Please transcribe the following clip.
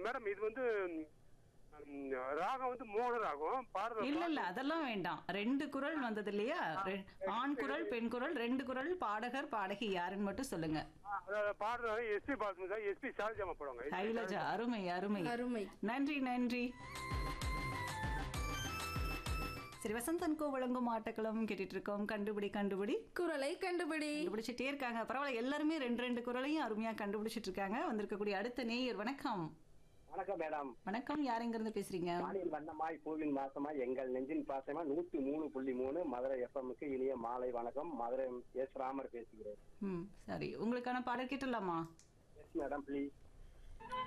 madam இது வந்து ம், ராகம் வந்து மோகன ராகம் பாடுற இல்ல இல்ல அதெல்லாம் வேண்டாம் ரெண்டு குரல் வந்தது இல்லையா ரெ- ஆண் குரல் பெண் குரல் ரெண்டு குரல் பாடகர் பாடகி யாருன்னு மட்டும் சொல்லுங்க அதாவது பாடுற எஸ்பி பாலசுமதி எஸ்பி சாரஜாமா போடுவாங்க கைலஜா அருமை அருமை அருமை நன்றி நன்றி சரி வசந்தன் கோ வழங்கும் ஆட்டக்களம் கேட்டுட்டு இருக்கோம் கண்டுபிடி கண்டுபிடி குரலை கண்டுபிடி கண்டுபிடிச்சிட்டே இருக்காங்க பரவாயில்ல எல்லாருமே ரெண்டு ரெண்டு குரலையும் அருமையா கண்டுபிடிச்சிட்டு இருக்காங்க வந்திருக்கக்கூடிய அடுத்த நேயர் வணக்கம் வணக்கம் மேடம் வணக்கம் யார் எங்க இருந்து பேசுறீங்க வானில் வண்ணமாய் பூவின் மாசமாய் எங்கள் நெஞ்சின் பாசமா நூத்தி மூணு புள்ளி மூணு மதுரை எஃப்எம்க்கு இனிய மாலை வணக்கம் மதுரை எஸ் ராமர் பேசுகிறேன் ம் சரி உங்களுக்கான பாடல் கேட்டலாமா எஸ் மேடம் ப்ளீஸ்